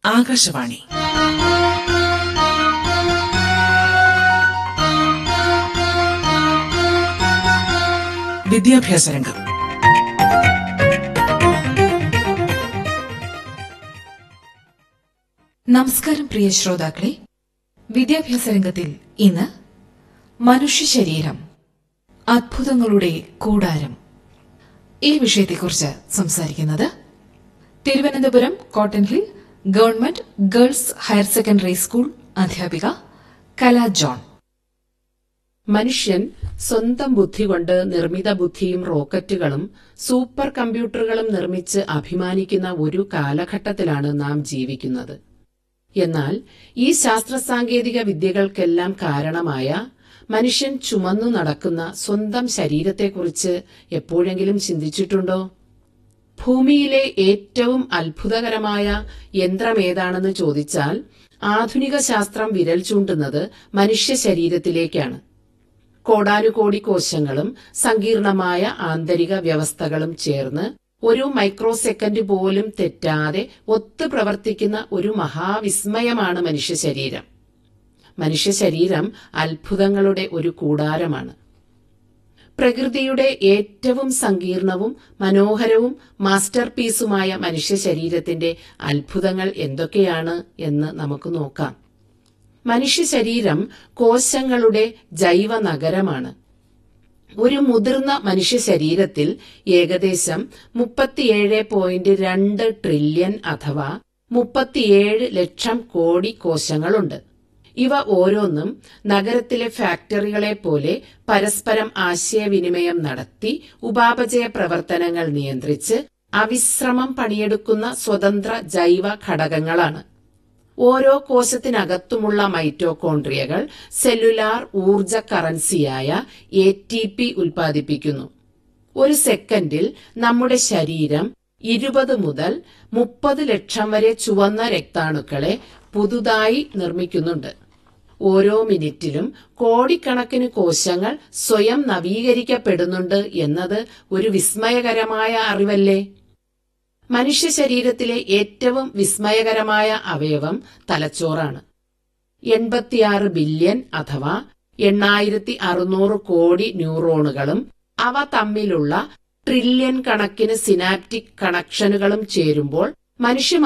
ആകാശവാണി വിദ്യാഭ്യാസ രംഗം നമസ്കാരം പ്രിയ ശ്രോതാക്കളെ വിദ്യാഭ്യാസ രംഗത്തിൽ ഇന്ന് മനുഷ്യ ശരീരം അത്ഭുതങ്ങളുടെ കൂടാരം ഈ വിഷയത്തെക്കുറിച്ച് സംസാരിക്കുന്നത് Thiruvananthapuram cotton hill government girls higher secondary school അധ്യാപിക കല ജോൺ മനുഷ്യൻ സ്വന്തം ബുദ്ധി കൊണ്ട് നിർമ്മിത ബുദ്ധിയും റോക്കറ്റുകളും സൂപ്പർ കമ്പ്യൂട്ടറുകളും നിർമ്മിച്ച് അഭിമാനിക്കുന്ന ഒരു കാലഘട്ടത്തിലാണ് നാം ജീവിക്കുന്നത് എന്നാൽ ഈ ശാസ്ത്ര സാങ്കേതിക വിദ്യകൾക്കെല്ലാം കാരണമായ മനുഷ്യൻ ചുമന്നു നടക്കുന്ന സ്വന്തം ശരീരത്തെക്കുറിച്ച് എപ്പോഴെങ്കിലും ചിന്തിച്ചിട്ടുണ്ടോ ഭൂമിയിലെ ഏറ്റവും അത്ഭുതകരമായ യന്ത്രമേതാണെന്ന് ചോദിച്ചാൽ ആധുനിക ശാസ്ത്രം വിരൽ ചൂണ്ടുന്നത് മനുഷ്യ ശരീരത്തിലേക്കാണ് കോടാനുകോടി കോശങ്ങളും സങ്കീർണമായ ആന്തരിക വ്യവസ്ഥകളും ചേർന്ന് ഒരു മൈക്രോ സെക്കൻഡ് പോലും തെറ്റാതെ ഒത്തു പ്രവർത്തിക്കുന്ന ഒരു മഹാവിസ്മയമാണ് മനുഷ്യ ശരീരം മനുഷ്യ ശരീരം അത്ഭുതങ്ങളുടെ ഒരു കൂടാരമാണ് പ്രകൃതിയുടെ ഏറ്റവും സങ്കീർണവും മനോഹരവും മാസ്റ്റർ പീസുമായ മനുഷ്യ ശരീരത്തിന്റെ അത്ഭുതങ്ങൾ എന്തൊക്കെയാണ് എന്ന് നമുക്ക് നോക്കാം മനുഷ്യ ശരീരം കോശങ്ങളുടെ ജൈവ നഗരമാണ് ഒരു മുതിർന്ന മനുഷ്യ ശരീരത്തിൽ ഏകദേശം മുപ്പത്തിയേഴ് പോയിന്റ് രണ്ട് ട്രില്യൺ അഥവാ മുപ്പത്തിയേഴ് ലക്ഷം കോടി കോശങ്ങളുണ്ട് ഇവ ഓരോന്നും നഗരത്തിലെ ഫാക്ടറികളെ പോലെ പരസ്പരം ആശയവിനിമയം നടത്തി ഉപാപചയ പ്രവർത്തനങ്ങൾ നിയന്ത്രിച്ച് അവിശ്രമം പണിയെടുക്കുന്ന സ്വതന്ത്ര ജൈവ ഘടകങ്ങളാണ് ഓരോ കോശത്തിനകത്തുമുള്ള മൈറ്റോകോൺട്രിയകൾ സെല്ലുലാർ ഊർജ കറൻസിയായ എ ടി പി ഉൽപ്പാദിപ്പിക്കുന്നു ഒരു സെക്കൻഡിൽ നമ്മുടെ ശരീരം ഇരുപത് മുതൽ മുപ്പത് ലക്ഷം വരെ ചുവന്ന രക്താണുക്കളെ പുതുതായി നിർമ്മിക്കുന്നുണ്ട് ഓരോ മിനിറ്റിലും കോടിക്കണക്കിന് കോശങ്ങൾ സ്വയം നവീകരിക്കപ്പെടുന്നുണ്ട് എന്നത് ഒരു വിസ്മയകരമായ അറിവല്ലേ മനുഷ്യ ശരീരത്തിലെ ഏറ്റവും വിസ്മയകരമായ അവയവം തലച്ചോറാണ് എൺപത്തിയാറ് ബില്യൺ അഥവാ എണ്ണായിരത്തി അറുന്നൂറ് കോടി ന്യൂറോണുകളും അവ തമ്മിലുള്ള ട്രില്യൺ കണക്കിന് സിനാപ്റ്റിക് കണക്ഷനുകളും ചേരുമ്പോൾ മനുഷ്യ